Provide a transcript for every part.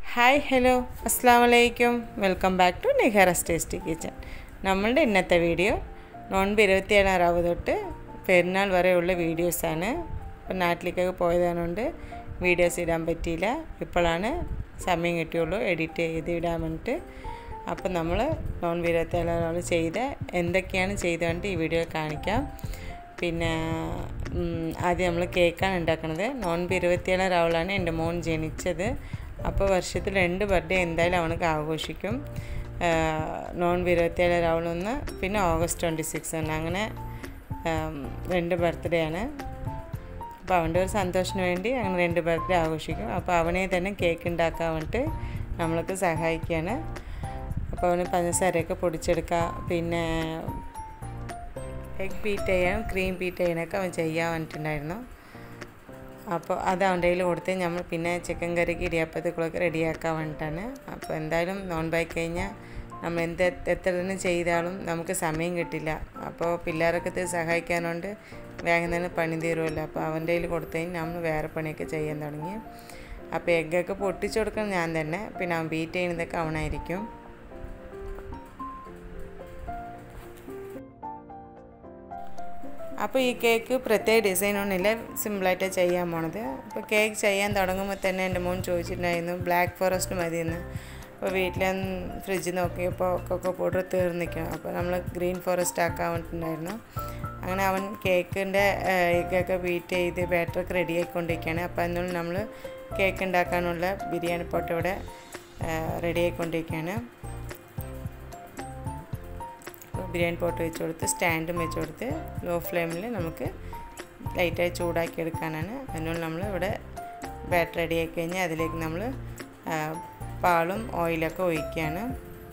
hi hello അസ്സാം വലൈക്കും welcome back to Niharas tasty kitchen നമ്മളുടെ ഇന്നത്തെ വീഡിയോ നോൺബ് ഇരുപത്തിയേഴാം രാവ് തൊട്ട് പെരുന്നാൾ വരെയുള്ള വീഡിയോസാണ് ഇപ്പം നാട്ടിലേക്കൊക്കെ പോയതായതുകൊണ്ട് വീഡിയോസ് ഇടാൻ പറ്റിയില്ല ഇപ്പോഴാണ് സമയം കിട്ടിയുള്ളൂ എഡിറ്റ് ചെയ്ത് ഇടാൻ വേണ്ടിയിട്ട് അപ്പം നമ്മൾ നോൺബ് ഇരുപത്തിയേഴാം രാവ് ചെയ്ത എന്തൊക്കെയാണ് ചെയ്തുകൊണ്ട് ഈ വീഡിയോ കാണിക്കാം പിന്നെ ആദ്യം നമ്മൾ കേക്കാണ് ഉണ്ടാക്കുന്നത് നോൺബ് ഇരുപത്തിയേഴാം രാവിലാണ് എൻ്റെ മോൻ ജനിച്ചത് അപ്പോൾ വർഷത്തിൽ രണ്ട് ബർത്ത്ഡേ എന്തായാലും അവനക്ക് ആഘോഷിക്കും നോൺബ് ഇരുപത്തിയേഴ് രാവിലൊന്ന് പിന്നെ ഓഗസ്റ്റ് ട്വൻറ്റി സിക്സ് ആണ് അങ്ങനെ രണ്ട് ബർത്ത്ഡേ ആണ് അപ്പോൾ അവൻ്റെ ഒരു സന്തോഷത്തിന് വേണ്ടി അങ്ങനെ രണ്ട് ബർത്ത്ഡേ ആഘോഷിക്കും അപ്പോൾ അവനെ തന്നെ കേക്ക് ഉണ്ടാക്കാൻ വേണ്ടിയിട്ട് നമ്മൾക്ക് സഹായിക്കുകയാണ് അപ്പോൾ അവന് പഞ്ചസാരയൊക്കെ പൊടിച്ചെടുക്കുക പിന്നെ എഗ് ബീറ്റ് ചെയ്യാനും ക്രീം ബീറ്റ് ചെയ്യാനൊക്കെ അവൻ ചെയ്യാൻ വേണ്ടിയിട്ടുണ്ടായിരുന്നു അപ്പോൾ അത് അവൻ്റെ കയ്യിൽ കൊടുത്ത് നമ്മൾ പിന്നെ ചിക്കൻ കറിക്ക് ഇടിയപ്പത്തുകളൊക്കെ റെഡിയാക്കാൻ വേണ്ടിയിട്ടാണ് അപ്പോൾ എന്തായാലും നോൺ ബൈ കഴിഞ്ഞാൽ നമ്മൾ എന്ത് എത്ര തന്നെ ചെയ്താലും നമുക്ക് സമയം കിട്ടില്ല അപ്പോൾ പിള്ളേരൊക്കെ സഹായിക്കാനുണ്ട് വേഗം തന്നെ പണി തീരുമല്ലോ അപ്പോൾ അവൻ്റെ കയ്യിൽ കൊടുത്തു കഴിഞ്ഞാൽ നമ്മൾ വേറെ പണിയൊക്കെ ചെയ്യാൻ തുടങ്ങി അപ്പോൾ എഗ്ഗൊക്കെ പൊട്ടിച്ചു കൊടുക്കണം ഞാൻ തന്നെ പിന്നെ അവൻ ബീറ്റ് ചെയ്യുന്നതൊക്കെ അവനായിരിക്കും അപ്പോൾ ഈ കേക്ക് പ്രത്യേക ഡിസൈനൊന്നുമില്ല സിമ്പിളായിട്ട് ചെയ്യാൻ പോണത് അപ്പോൾ കേക്ക് ചെയ്യാൻ തുടങ്ങുമ്പോൾ തന്നെ എൻ്റെ മോൻ ചോദിച്ചിട്ടുണ്ടായിരുന്നു ബ്ലാക്ക് ഫോറസ്റ്റ് മതിയെന്ന് അപ്പോൾ വീട്ടിൽ ഫ്രിഡ്ജ് നോക്കിയപ്പോൾ കൊക്കോ പൗഡർ തീർന്നിരിക്കണം അപ്പോൾ നമ്മൾ ഗ്രീൻ ഫോറസ്റ്റ് ആക്കാൻ വേണ്ടിയിട്ടുണ്ടായിരുന്നു അങ്ങനെ അവൻ കേക്കിൻ്റെ എഗ്ഗൊക്കെ ബീറ്റ് ചെയ്ത് ബാറ്ററൊക്കെ റെഡി ആയിക്കൊണ്ടിരിക്കുകയാണ് അപ്പോൾ അതിനുള്ള നമ്മൾ കേക്ക് ഉണ്ടാക്കാനുള്ള ബിരിയാണി പോട്ട് ഇവിടെ റെഡി ആയിക്കൊണ്ടിരിക്കുകയാണ് ബിരിയാണി പോട്ട് വെച്ച് കൊടുത്ത് സ്റ്റാൻഡും വെച്ച് കൊടുത്ത് ലോ ഫ്ലെയിമിൽ നമുക്ക് ലൈറ്റായി ചൂടാക്കി എടുക്കാനാണ് അതിനുള്ള നമ്മൾ ഇവിടെ ബാറ്റർ റെഡി ആക്കി കഴിഞ്ഞാൽ അതിലേക്ക് നമ്മൾ പാലും ഓയിലൊക്കെ ഒഴിക്കുകയാണ്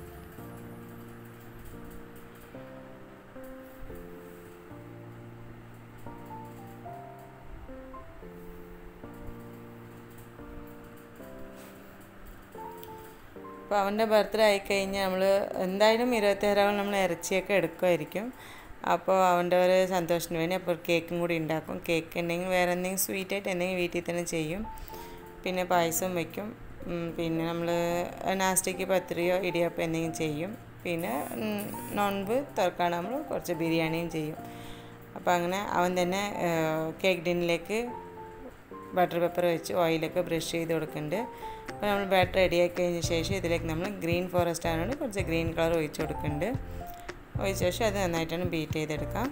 അപ്പോൾ അവൻ്റെ ബർത്ത്ഡേ ആയിക്കഴിഞ്ഞാൽ നമ്മൾ എന്തായാലും ഇരുപത്തേഴാവും നമ്മൾ ഇറച്ചിയൊക്കെ എടുക്കുമായിരിക്കും അപ്പോൾ അവൻ്റെ ഒരു സന്തോഷത്തിന് വേണ്ടി അപ്പോൾ കേക്കും കൂടി ഉണ്ടാക്കും കേക്ക് ഉണ്ടെങ്കിൽ വേറെ എന്തെങ്കിലും സ്വീറ്റായിട്ട് എന്തെങ്കിലും വീട്ടിൽ തന്നെ ചെയ്യും പിന്നെ പായസം വയ്ക്കും പിന്നെ നമ്മൾ നാസ്റ്റിക്ക് പത്രിയോ ഇടിയപ്പം എന്തെങ്കിലും ചെയ്യും പിന്നെ നോൺബ് തുറക്കാൻ നമ്മൾ കുറച്ച് ബിരിയാണിയും ചെയ്യും അപ്പോൾ അങ്ങനെ അവൻ തന്നെ കേക്ക് ടിന്നിലേക്ക് ബട്ടർ പേപ്പർ വെച്ച് ഓയിലൊക്കെ ബ്രഷ് ചെയ്ത് കൊടുക്കുന്നുണ്ട് അപ്പോൾ നമ്മൾ ബാറ്റർ റെഡിയാക്കി കഴിഞ്ഞ ശേഷം ഇതിലേക്ക് നമ്മൾ ഗ്രീൻ ഫോറസ്റ്റ് ആയതുകൊണ്ട് കുറച്ച് ഗ്രീൻ കളർ ഒഴിച്ച് കൊടുക്കുന്നുണ്ട് ഒഴിച്ച ശേഷം അത് നന്നായിട്ടാണ് ബീറ്റ് ചെയ്തെടുക്കാം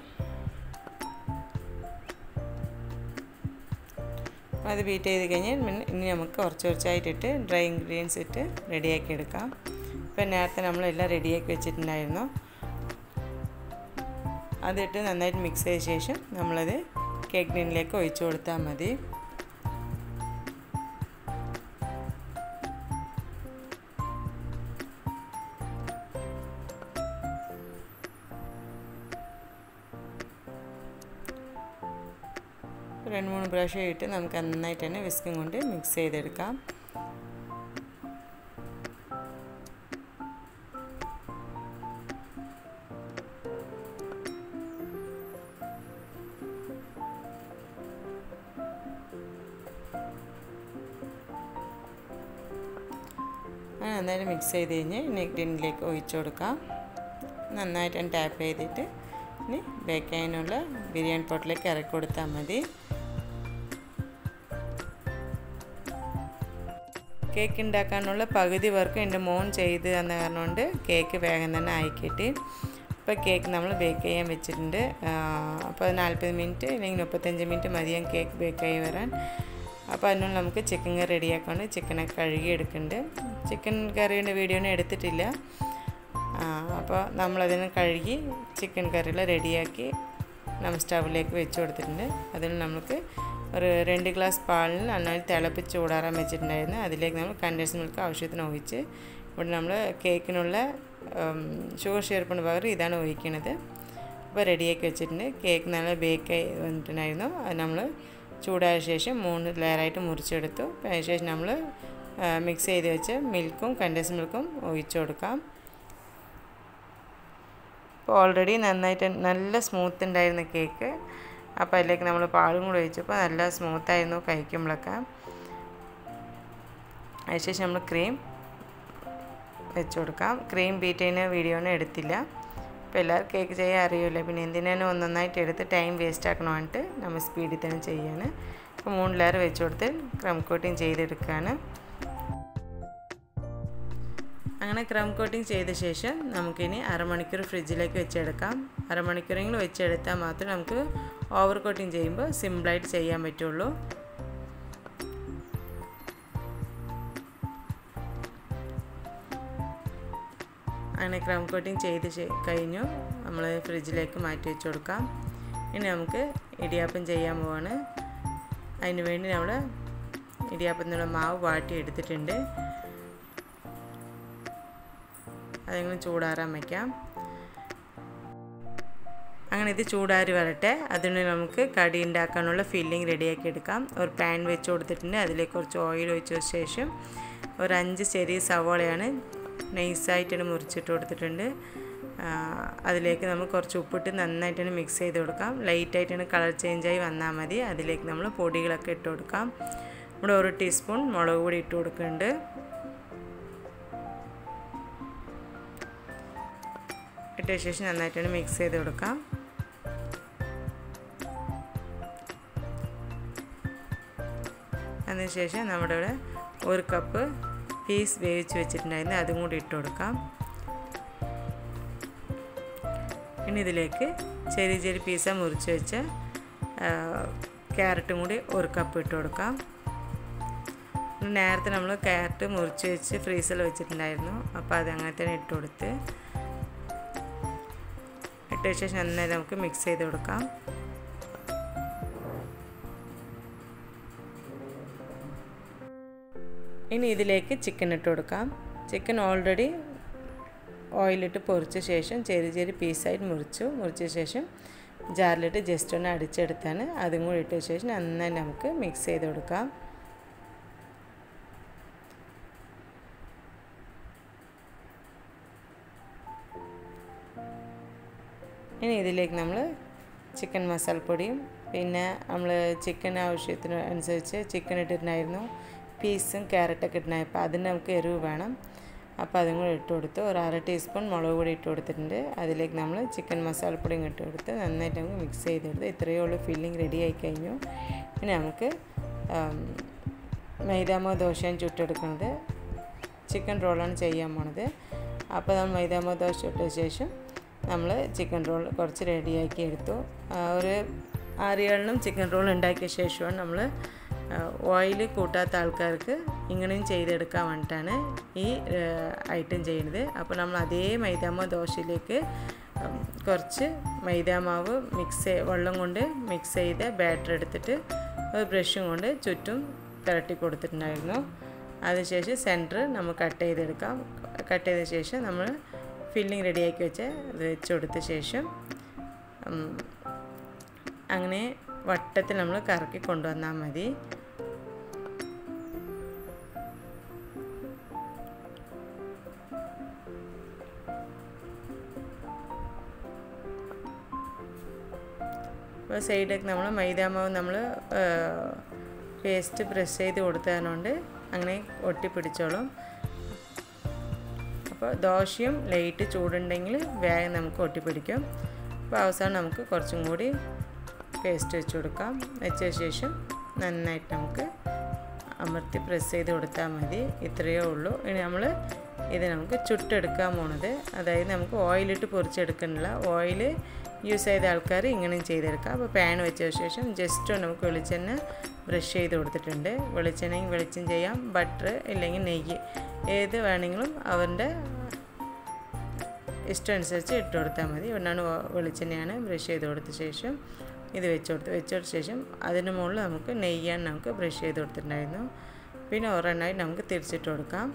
അത് ബീറ്റ് ചെയ്ത് കഴിഞ്ഞാൽ ഇനി നമുക്ക് കുറച്ച് കുറച്ചായിട്ടിട്ട് ഡ്രൈ ഇൻഗ്രീഡിയൻസ് ഇട്ട് റെഡിയാക്കി എടുക്കാം ഇപ്പം നേരത്തെ നമ്മളെല്ലാം റെഡിയാക്കി വെച്ചിട്ടുണ്ടായിരുന്നു അതിട്ട് നന്നായിട്ട് മിക്സ് ചെയ്ത ശേഷം നമ്മളത് കേക്ക് ടിന്നിലേക്ക് ഒഴിച്ചു കൊടുത്താൽ മതി രണ്ട് മൂന്ന് ബ്രഷ് ഇട്ട് നമുക്ക് നന്നായിട്ട് തന്നെ വിസ്കും കൊണ്ട് മിക്സ് ചെയ്തെടുക്കാം നന്നായിട്ട് മിക്സ് ചെയ്ത് കഴിഞ്ഞ് നെക്ക് ടിന്നിലേക്ക് ഒഴിച്ചു കൊടുക്കാം നന്നായിട്ട് ടാപ്പ് ചെയ്തിട്ട് ഇനി ബേക്ക് ചെയ്യാനുള്ള ബിരിയാണി പോട്ടിലേക്ക് ഇറക്കി കൊടുത്താൽ മതി കേക്ക് ഉണ്ടാക്കാനുള്ള പകുതി വർക്ക് എൻ്റെ മോൻ ചെയ്ത് തന്ന കാരണം കൊണ്ട് കേക്ക് വേഗം തന്നെ ആയിക്കിട്ടി ഇപ്പോൾ കേക്ക് നമ്മൾ ബേക്ക് ചെയ്യാൻ വെച്ചിട്ടുണ്ട് അപ്പോൾ നാൽപ്പത് മിനിറ്റ് അല്ലെങ്കിൽ മുപ്പത്തഞ്ച് മിനിറ്റ് മതിയാകും കേക്ക് ബേക്ക് ആയി വരാൻ അപ്പോൾ അതിനുള്ള നമുക്ക് ചിക്കൻ കറി റെഡിയാക്കാണ്ട് ചിക്കനൊക്കെ കഴുകി എടുക്കുന്നുണ്ട് ചിക്കൻ കറിയുടെ വീഡിയോ ഒന്നും എടുത്തിട്ടില്ല അപ്പോൾ നമ്മളതിന് കഴുകി ചിക്കൻ കറിയെല്ലാം റെഡിയാക്കി നമ്മൾ സ്റ്റൗവിലേക്ക് വെച്ച് കൊടുത്തിട്ടുണ്ട് അതിൽ നമുക്ക് ഒരു രണ്ട് ഗ്ലാസ് പാലിൽ നന്നായി തിളപ്പിച്ച് ചൂടാറാൻ വെച്ചിട്ടുണ്ടായിരുന്നു അതിലേക്ക് നമ്മൾ കണ്ടൻസ് മിൽക്ക് ആവശ്യത്തിന് ഒഴിച്ച് ഇവിടെ നമ്മൾ കേക്കിനുള്ള ഷുഗർ ഷേർപ്പിന് പകരം ഇതാണ് ഒഴിക്കുന്നത് അപ്പോൾ റെഡിയാക്കി വെച്ചിട്ടുണ്ട് കേക്ക് നല്ല ബേക്ക് ആയി വന്നിട്ടുണ്ടായിരുന്നു അത് നമ്മൾ ചൂടായ ശേഷം മൂന്ന് ലെയറായിട്ട് മുറിച്ചെടുത്തു അതിനുശേഷം നമ്മൾ മിക്സ് ചെയ്ത് വെച്ച് മിൽക്കും കണ്ടൻസ് മിൽക്കും ഒഴിച്ചു കൊടുക്കാം ഇപ്പോൾ ഓൾറെഡി നന്നായിട്ട് നല്ല സ്മൂത്ത് ഉണ്ടായിരുന്ന കേക്ക് അപ്പോൾ അതിലേക്ക് നമ്മൾ പാലും കൂടെ ഒഴിച്ചപ്പോൾ നല്ല സ്മൂത്തായിരുന്നു കഴിക്കുമ്പോഴൊക്കെ അതിനുശേഷം നമ്മൾ ക്രീം വെച്ച് കൊടുക്കാം ക്രീം ബീറ്റ് ചെയ്യുന്ന വീഡിയോ ഒന്നും എടുത്തില്ല അപ്പോൾ എല്ലാവർക്കും കേക്ക് ചെയ്യാൻ അറിയില്ല പിന്നെ എന്തിനാണ് ഒന്നൊന്നായിട്ട് എടുത്ത് ടൈം വേസ്റ്റ് ആക്കണമെന്നിട്ട് നമ്മൾ സ്പീഡിൽ തന്നെ ചെയ്യാണ് അപ്പോൾ മൂന്ന് ലെയർ വെച്ച് കൊടുത്ത് ക്രം കോട്ടിങ് ചെയ്തെടുക്കുകയാണ് അങ്ങനെ ക്രം കോട്ടിങ് ചെയ്ത ശേഷം നമുക്കിനി അരമണിക്കൂർ ഫ്രിഡ്ജിലേക്ക് വെച്ചെടുക്കാം അരമണിക്കൂറെങ്കിലും വെച്ചെടുത്താൽ മാത്രമേ നമുക്ക് ഓവർ കോട്ടിങ് ചെയ്യുമ്പോൾ സിമ്പിളായിട്ട് ചെയ്യാൻ പറ്റുള്ളൂ അങ്ങനെ ക്രം കോട്ടിങ് ചെയ്ത് കഴിഞ്ഞു നമ്മൾ ഫ്രിഡ്ജിലേക്ക് മാറ്റി വെച്ച് കൊടുക്കാം ഇനി നമുക്ക് ഇടിയാപ്പം ചെയ്യാൻ പോവാണ് അതിന് വേണ്ടി നമ്മൾ ഇടിയാപ്പത്തിനുള്ള മാവ് വാട്ടി എടുത്തിട്ടുണ്ട് അതെങ്ങനെ ചൂടാറാൻ വയ്ക്കാം അങ്ങനെ ഇത് ചൂടാറി വരട്ടെ അതിന് നമുക്ക് കടി ഉണ്ടാക്കാനുള്ള ഫില്ലിങ് റെഡിയാക്കി എടുക്കാം ഒരു പാൻ വെച്ച് കൊടുത്തിട്ടുണ്ട് അതിലേക്ക് കുറച്ച് ഓയിൽ ഒഴിച്ച ശേഷം ഒരു അഞ്ച് ചെറിയ സവോളയാണ് നൈസായിട്ടാണ് മുറിച്ചിട്ട് കൊടുത്തിട്ടുണ്ട് അതിലേക്ക് നമ്മൾ കുറച്ച് ഉപ്പിട്ട് നന്നായിട്ടാണ് മിക്സ് ചെയ്ത് കൊടുക്കാം ലൈറ്റായിട്ടാണ് കളർ ചേഞ്ചായി വന്നാൽ മതി അതിലേക്ക് നമ്മൾ പൊടികളൊക്കെ ഇട്ട് കൊടുക്കാം ഇവിടെ ഒരു ടീസ്പൂൺ മുളക് പൊടി ഇട്ട് കൊടുക്കുന്നുണ്ട് ഇട്ട ശേഷം നന്നായിട്ടാണ് മിക്സ് ചെയ്ത് കൊടുക്കാം അതിനുശേഷം നമ്മുടെ ഇവിടെ ഒരു കപ്പ് പീസ് വേവിച്ച് വെച്ചിട്ടുണ്ടായിരുന്നു അതും കൂടി ഇട്ട് കൊടുക്കാം ഇനി ഇതിലേക്ക് ചെറിയ ചെറിയ പീസ മുറിച്ച് വെച്ച ക്യാരറ്റും കൂടി ഒരു കപ്പ് ഇട്ട് കൊടുക്കാം നേരത്തെ നമ്മൾ ക്യാരറ്റ് മുറിച്ച് വെച്ച് ഫ്രീസറിൽ വെച്ചിട്ടുണ്ടായിരുന്നു അപ്പോൾ അത് അങ്ങനെ തന്നെ ഇട്ട് കൊടുത്ത് ഇട്ട ശേഷം നന്നായി നമുക്ക് മിക്സ് ചെയ്ത് കൊടുക്കാം ഇനി ഇതിലേക്ക് ചിക്കൻ ഇട്ട് കൊടുക്കാം ചിക്കൻ ഓൾറെഡി ഓയിലിട്ട് പൊറിച്ച ശേഷം ചെറിയ ചെറിയ പീസായിട്ട് മുറിച്ചു മുറിച്ച ശേഷം ജാറിലിട്ട് ജസ്റ്റ് ഒന്ന് അടിച്ചെടുത്താണ് അതും കൂടി ഇട്ട ശേഷം നന്നായി നമുക്ക് മിക്സ് ചെയ്ത് കൊടുക്കാം ഇനി ഇതിലേക്ക് നമ്മൾ ചിക്കൻ മസാലപ്പൊടിയും പിന്നെ നമ്മൾ ചിക്കൻ ആവശ്യത്തിന് അനുസരിച്ച് ചിക്കൻ ഇട്ടിട്ടുണ്ടായിരുന്നു പീസും ക്യാരറ്റൊക്കെ ഇട്ടിട്ടുണ്ടായി അപ്പോൾ അതിന് നമുക്ക് എരിവ് വേണം അപ്പോൾ അതും കൂടി ഇട്ട് കൊടുത്ത് ഒരു അര ടീസ്പൂൺ മുളക് പൊടി ഇട്ട് കൊടുത്തിട്ടുണ്ട് അതിലേക്ക് നമ്മൾ ചിക്കൻ മസാലപ്പൊടിയും ഇട്ട് കൊടുത്ത് നന്നായിട്ട് നമുക്ക് മിക്സ് ചെയ്തെടുത്ത് ഇത്രയേ ഉള്ളൂ ഫില്ലിങ് റെഡി ആയി കഴിഞ്ഞു ഇനി നമുക്ക് മൈദാമോ ദോശയും ചുട്ടെടുക്കുന്നത് ചിക്കൻ റോളാണ് ചെയ്യാൻ പോണത് അപ്പോൾ നമ്മൾ മൈദാമോ ദോശ ചുട്ട ശേഷം നമ്മൾ ചിക്കൻ റോൾ കുറച്ച് റെഡിയാക്കി എടുത്തു ഒരു ആറിയാളിനും ചിക്കൻ റോൾ ഉണ്ടാക്കിയ ശേഷമാണ് നമ്മൾ ഓയിൽ കൂട്ടാത്ത ആൾക്കാർക്ക് ഇങ്ങനെയും ചെയ്തെടുക്കാൻ വേണ്ടിയിട്ടാണ് ഈ ഐറ്റം ചെയ്യുന്നത് അപ്പോൾ നമ്മൾ അതേ മൈദാമാവ് ദോശയിലേക്ക് കുറച്ച് മൈദാമാവ് മിക്സ് വെള്ളം കൊണ്ട് മിക്സ് ചെയ്ത് ബാറ്റർ എടുത്തിട്ട് ഒരു ബ്രഷും കൊണ്ട് ചുറ്റും പുരട്ടി കൊടുത്തിട്ടുണ്ടായിരുന്നു അതിനുശേഷം സെൻറ്റർ നമ്മൾ കട്ട് ചെയ്തെടുക്കാം കട്ട് ചെയ്ത ശേഷം നമ്മൾ ഫില്ലിങ് റെഡിയാക്കി വെച്ച് അത് വെച്ച് കൊടുത്ത ശേഷം അങ്ങനെ വട്ടത്തിൽ നമ്മൾ കറക്കി കൊണ്ടുവന്നാൽ മതി അപ്പോൾ സൈഡൊക്കെ നമ്മൾ മൈദാമാവ് നമ്മൾ പേസ്റ്റ് പ്രസ് ചെയ്ത് കൊടുത്തതുകൊണ്ട് അങ്ങനെ ഒട്ടിപ്പിടിച്ചോളും അപ്പോൾ ദോശയും ലൈറ്റ് ചൂടുണ്ടെങ്കിൽ വേഗം നമുക്ക് ഒട്ടിപ്പിടിക്കും അപ്പോൾ അവസാനം നമുക്ക് കുറച്ചും കൂടി പേസ്റ്റ് വെച്ച് കൊടുക്കാം വെച്ച ശേഷം നന്നായിട്ട് നമുക്ക് അമർത്തി പ്രസ് ചെയ്ത് കൊടുത്താൽ മതി ഇത്രയേ ഉള്ളൂ ഇനി നമ്മൾ ഇത് നമുക്ക് ചുട്ടെടുക്കാൻ പോണത് അതായത് നമുക്ക് ഓയിലിട്ട് പൊരിച്ചെടുക്കണില്ല ഓയിൽ യൂസ് ചെയ്ത ആൾക്കാർ ഇങ്ങനെയും ചെയ്തെടുക്കാം അപ്പോൾ പാൻ വെച്ച ശേഷം ജസ്റ്റ് നമുക്ക് വെളിച്ചെണ്ണ ബ്രഷ് ചെയ്ത് കൊടുത്തിട്ടുണ്ട് വെളിച്ചെണ്ണയും വെളിച്ചം ചെയ്യാം ബട്ടർ ഇല്ലെങ്കിൽ നെയ്യ് ഏത് വേണമെങ്കിലും അവരുടെ ഇഷ്ടം അനുസരിച്ച് ഇട്ട് കൊടുത്താൽ മതി ഒന്നാണ് വെളിച്ചെണ്ണയാണ് ബ്രഷ് ചെയ്ത് കൊടുത്ത ശേഷം ഇത് വെച്ച് കൊടുത്ത് വെച്ച് കൊടുത്ത ശേഷം അതിന് മുകളിൽ നമുക്ക് നെയ്യാണ് നമുക്ക് ബ്രഷ് ചെയ്ത് കൊടുത്തിട്ടുണ്ടായിരുന്നു പിന്നെ ഒരെണ്ണമായിട്ട് നമുക്ക് തിരിച്ചിട്ട് കൊടുക്കാം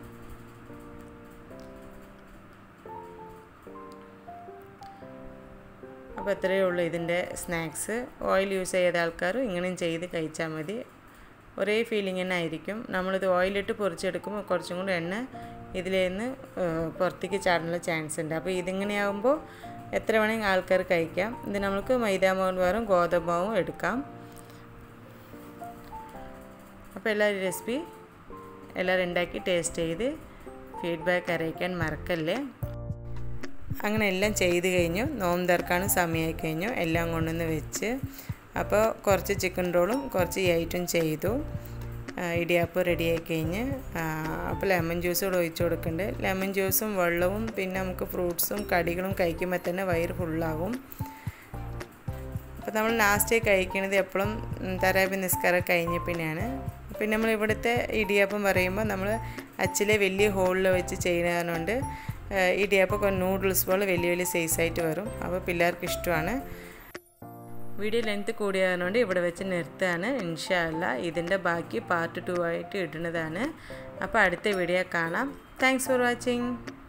അപ്പോൾ ഇത്രയേ ഉള്ളൂ ഇതിൻ്റെ സ്നാക്സ് ഓയിൽ യൂസ് ചെയ്ത ആൾക്കാർ ഇങ്ങനെയും ചെയ്ത് കഴിച്ചാൽ മതി ഒരേ ഫീലിംഗ് തന്നെ ആയിരിക്കും നമ്മളിത് ഓയിലിട്ട് പൊരിച്ചെടുക്കുമ്പോൾ കുറച്ചും കൂടി എണ്ണ ഇതിൽ നിന്ന് പുറത്തേക്ക് ചാടാനുള്ള ചാൻസ് ഉണ്ട് അപ്പോൾ ഇതിങ്ങനെയാകുമ്പോൾ എത്ര വേണമെങ്കിൽ ആൾക്കാർ കഴിക്കാം ഇത് നമുക്ക് മൈദാമാവും പകരം ഗോതമ്പാവും എടുക്കാം അപ്പോൾ എല്ലാവരും റെസിപ്പി എല്ലാവരും ഉണ്ടാക്കി ടേസ്റ്റ് ചെയ്ത് ഫീഡ്ബാക്ക് അറിയിക്കാൻ മറക്കല്ലേ അങ്ങനെ എല്ലാം ചെയ്ത് കഴിഞ്ഞു നോമ്പ് തുറക്കാനും സമയമായി കഴിഞ്ഞു എല്ലാം കൊണ്ടുവന്ന് വെച്ച് അപ്പോൾ കുറച്ച് ചിക്കൻ റോളും കുറച്ച് ഈ ഐറ്റം ചെയ്തു ഇടിയാപ്പം റെഡിയായി കഴിഞ്ഞ് അപ്പോൾ ലെമൺ ജ്യൂസ് കൂടെ ഒഴിച്ചു കൊടുക്കുന്നുണ്ട് ലെമൺ ജ്യൂസും വെള്ളവും പിന്നെ നമുക്ക് ഫ്രൂട്ട്സും കടികളും കഴിക്കുമ്പോൾ തന്നെ വയറ് ഫുള്ളാകും അപ്പോൾ നമ്മൾ ലാസ്റ്റ് കഴിക്കുന്നത് എപ്പോഴും തരാബി നിസ്കാരം കഴിഞ്ഞ പിന്നെയാണ് പിന്നെ നമ്മൾ ഇവിടുത്തെ ഇടിയപ്പം പറയുമ്പോൾ നമ്മൾ അച്ചിലെ വലിയ ഹോളിൽ വെച്ച് ചെയ്യുന്നതുകൊണ്ട് ഇടിയപ്പം നൂഡിൽസ് പോലെ വലിയ വലിയ സൈസായിട്ട് വരും അപ്പോൾ പിള്ളേർക്ക് ഇഷ്ടമാണ് വീഡിയോ ലെങ്ത് കൂടിയതുകൊണ്ട് ഇവിടെ വെച്ച് നിർത്തുകയാണ് ഇൻഷാല്ല ഇതിൻ്റെ ബാക്കി പാർട്ട് ടു ആയിട്ട് ഇടുന്നതാണ് അപ്പോൾ അടുത്ത വീഡിയോ കാണാം താങ്ക്സ് ഫോർ വാച്ചിങ്